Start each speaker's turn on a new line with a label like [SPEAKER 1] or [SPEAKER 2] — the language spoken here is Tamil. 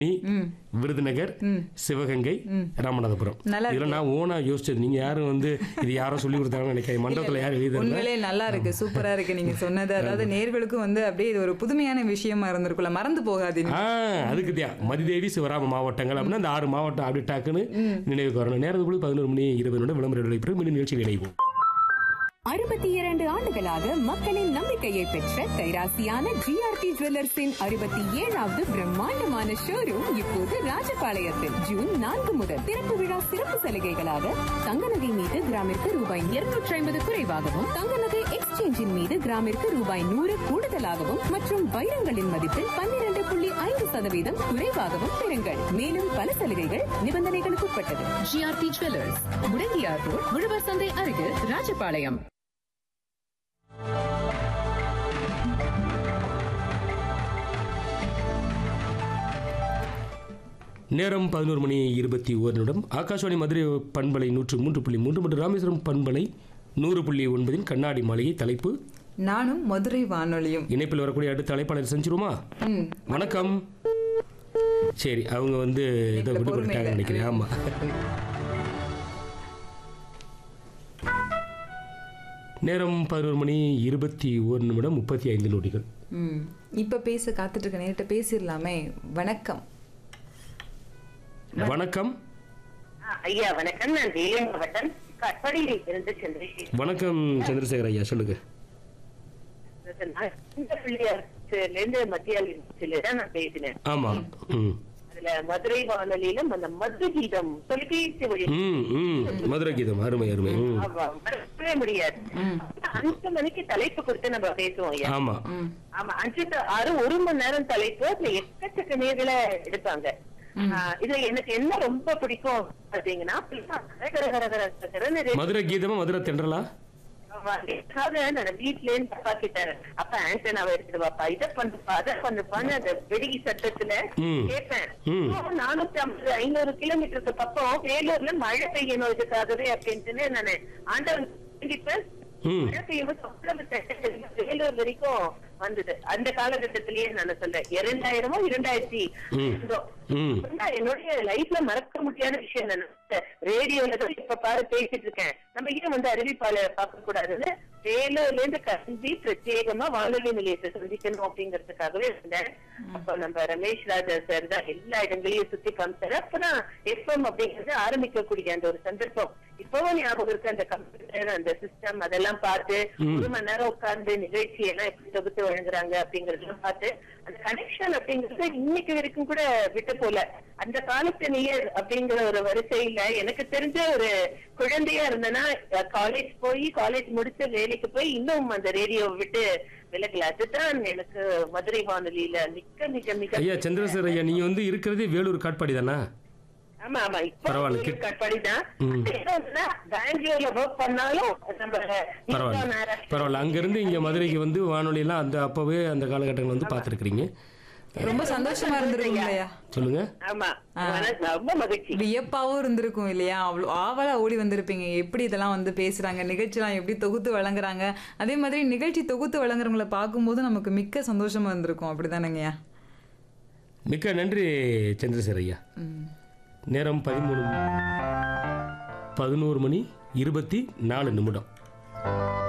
[SPEAKER 1] விருதுநகர் சிவகங்கை ராமநாதபுரம்
[SPEAKER 2] நல்லா
[SPEAKER 1] இதுல நான் ஓனா யோசிச்சது நீங்க யாரும் வந்து இது யாரோ சொல்லி கொடுத்தாங்கன்னு நினைக்கிறேன் மண்டபத்துல யாரும் எழுதி
[SPEAKER 2] உண்மையிலே நல்லா இருக்கு சூப்பரா இருக்கு நீங்க சொன்னது அதாவது நேர்களுக்கும் வந்து அப்படியே இது ஒரு புதுமையான விஷயமா இருந்திருக்குல்ல மறந்து போகாதீங்க
[SPEAKER 1] ஆ அதுக்கு தான் மதிதேவி சிவராம மாவட்டங்கள் அப்படின்னா அந்த ஆறு மாவட்டம் அப்படி டக்குன்னு நினைவுக்கு வரணும் நேரத்துக்குள்ள பதினோரு மணி இருபது நிமிடம் விளம்பர இடைவெளி பிறகு மீண்டும் நிகழ்ச்சியில் இணைவோம்
[SPEAKER 3] அறுபத்தி இரண்டு ஆண்டுகளாக மக்களின் நம்பிக்கையை பெற்ற கைராசியான ஜிஆர்டி ஜுவல்லர்ஸின் அறுபத்தி ஏழாவது பிரம்மாண்டமான ஷோரூம் இப்போது ராஜபாளையத்தில் ஜூன் நான்கு முதல் திறப்பு விழா சிறப்பு சலுகைகளாக தங்க நகை மீது கிராமிற்கு ரூபாய் இருநூற்றி ஐம்பது குறைவாகவும் தங்க நகை எக்ஸ்சேஞ்சின் மீது கிராமிற்கு ரூபாய் நூறு கூடுதலாகவும் மற்றும் வைரங்களின் மதிப்பில் பன்னிரண்டு புள்ளி ஐந்து சதவீதம் குறைவாகவும் பெறுங்கள் மேலும் பல சலுகைகள் நிபந்தனைகளுக்கு உட்பட்டது ஜிஆர்டி ஜுவல்லர்ஸ் முடங்கியார் ரோட் உழவர் சந்தை அருகில் ராஜபாளையம்
[SPEAKER 1] நேரம் பதினோரு மணி இருபத்தி ஒரு நிமிடம் ஆகாஷவாணி மதுரை பண்பலை நூற்று மூன்று புள்ளி மூன்று மற்றும் ராமேஸ்வரம் பண்பலை நூறு புள்ளி ஒன்பதின் கண்ணாடி மாளிகை தலைப்பு
[SPEAKER 2] நானும் மதுரை வானொலியும்
[SPEAKER 1] இணைப்பில் வரக்கூடிய அடுத்த அழைப்பாளர் செஞ்சிருமா
[SPEAKER 2] ம்
[SPEAKER 1] வணக்கம் சரி அவங்க வந்து ஏதோ
[SPEAKER 2] இணைப்புல பொறுமை
[SPEAKER 1] விடுபட்டாங்க
[SPEAKER 2] இல்லை.
[SPEAKER 1] நினைக்கிறேன் ஆமா நேரம் பதினோரு மணி இருபத்தி ஒரு நிமிடம் முப்பத்தி ஐந்து நொடிகள்
[SPEAKER 2] ம் இப்ப பேச காத்துட்டு இருக்க நேரிட்ட பேசிடலாமே வணக்கம்
[SPEAKER 1] வணக்கம்
[SPEAKER 4] ஆ, ஐயா வணக்கம் நான் வேலூர் மாவட்டம் கட்பாடியில் இருந்து சந்திரசேகர்
[SPEAKER 1] வணக்கம் சந்திரசேகர் ஐயா சொல்லுங்க
[SPEAKER 4] நான் இந்த பிள்ளையார்ல இருந்து மத்திய யூனிவர்சிட்டியில தான் நான் பேசினேன்
[SPEAKER 1] ஆமா ம்
[SPEAKER 4] அதுல மதுரை வானொலியிலும் அந்த மது கீதம் தொலைபேசி வழி
[SPEAKER 1] ம் ம் மதுரை கீதம் அருமை அருமை ம்
[SPEAKER 4] ஆமா, மறக்கவே முடியாது அஞ்சு மணிக்கு தலைப்பு கொடுத்து நம்ம பேசுவோம் ஐயா
[SPEAKER 1] ஆமா
[SPEAKER 4] ஆமா அஞ்சு to ஆறு ஒரு மணி நேரம் தலைப்பு அதுல எக்கச்சக்க நேர்களை எடுப்பாங்க ஆ, இதுல எனக்கு என்ன ரொம்ப பிடிக்கும் பாத்தீங்கன்னா கர கர கர கர கரன்னு ரெண்டு
[SPEAKER 1] மதுரை கீதமா மதுரை தென்றலா
[SPEAKER 4] ஆமா, அதுக்காக நான் வீட்ல இருந்து அப்பா கிட்ட அப்பா ஆண்டனாவை எடுத்துட்டு வாப்பா இதை பண்ணுப்பா அதை பண்ணுப்பான்னு அந்த வெடிகி சத்தத்துல
[SPEAKER 1] ம்.
[SPEAKER 4] கேட்பேன்
[SPEAKER 1] ம்.
[SPEAKER 4] ஓ, நானூத்தி ஐம்பது ஐநூறு கிலோமீட்டருக்கு பக்கம் வேலூர்ல மழை பெய்யணும் இதுக்காகவே அப்படின்ட்டு நானு ஆண்டவன் வேண்டிப்பேன்
[SPEAKER 1] ம்
[SPEAKER 4] மழை பெய்யும்போது அவ்வளவு தட்டு வேலூர் வரைக்கும் வந்தது அந்த காலகட்டத்திலேயே நான் சொல்றேன் இரண்டாயிரமோ இரண்டாயிரத்தி
[SPEAKER 1] ம்.
[SPEAKER 4] இருந்தோ.
[SPEAKER 1] ம்
[SPEAKER 4] அப்படின்னா என்னுடைய லைஃப்ல மறக்க முடியாத விஷயம் என்ன ரேடியோல தான் இப்ப பாரு பேசிட்டு இருக்கேன் நம்ம ஏன் வந்து அறிவிப்பாளர் பார்க்க கூடாதுன்னு வேலூர்ல இருந்து கல்வி பிரத்யேகமா வானொலி நிலையத்தை சந்திக்கணும் அப்படிங்கறதுக்காகவே இருந்தேன் அப்ப நம்ம ரமேஷ் ராஜா சார் தான் எல்லா இடங்களையும் சுத்தி காமிச்சாரு அப்பதான் எஃப்எம் அப்படிங்கறது ஆரம்பிக்கக்கூடிய அந்த ஒரு சந்தர்ப்பம் இப்பவும் ஞாபகம் இருக்கு அந்த கம்ப்யூட்டர் அந்த சிஸ்டம் அதெல்லாம் பார்த்து ஒரு மணி நேரம் உட்கார்ந்து நிகழ்ச்சி எல்லாம் எப்படி தொகுத்து வழங்குறாங்க அப்படிங்கறதெல்லாம் பார்த்து அந்த கனெக்ஷன் அப்படிங்கறது இன்னைக்கு வரைக்கும் கூட விட்டு போல அந்த காலத்து நேயர் அப்படிங்கிற ஒரு வரிசையில எனக்கு தெரிஞ்ச ஒரு குழந்தையா இருந்தேன்னா காலேஜ் போய் காலேஜ் முடிச்சு வேலைக்கு போய் இன்னும் அந்த ரேடியோ விட்டு விலகல அதுதான் எனக்கு மதுரை வானொலியில மிக மிக மிக
[SPEAKER 1] ஐயா சந்திரசேகர் ஐயா நீங்க வந்து இருக்கிறதே வேலூர் காட்பாடி தானே
[SPEAKER 4] ஆமா ஆமா இப்போ
[SPEAKER 1] பரவாயில்ல, கிட்-
[SPEAKER 4] கட்பாடிதான்
[SPEAKER 1] ம்.
[SPEAKER 4] பெங்களூர்ல ஒர்க் பண்ணாலும் நம்ம
[SPEAKER 1] பரவாயில்ல பரவாயில்ல அங்கிருந்து இங்க மதுரைக்கு வந்து வானொலியெல்லாம் அந்த அப்பவே அந்த காலகட்டங்கள் வந்து பார்த்துருக்கிறீங்க
[SPEAKER 2] ரொம்ப சந்தோஷமா இருந்திருக்கும் இல்லையா
[SPEAKER 1] சொல்லுங்க
[SPEAKER 4] ஆமா மனசு ரொம்ப மகிழ்ச்சி
[SPEAKER 2] வியப்பாவும் இருந்திருக்கும் இல்லையா அவ்வளோ ஆவலா ஓடி வந்திருப்பீங்க எப்படி இதெல்லாம் வந்து பேசுறாங்க நிகழ்ச்சிலாம் எப்படி தொகுத்து வழங்குறாங்க அதே மாதிரி நிகழ்ச்சி தொகுத்து வழங்குறவங்கள பார்க்கும்போது நமக்கு மிக்க சந்தோஷமா இருந்திருக்கும் அப்படிதானங்கய்யா
[SPEAKER 1] மிக்க நன்றி சந்திரசேகர் ஐயா நேரம் பதிமூணு பதினோரு மணி இருபத்தி நாலு நிமிடம்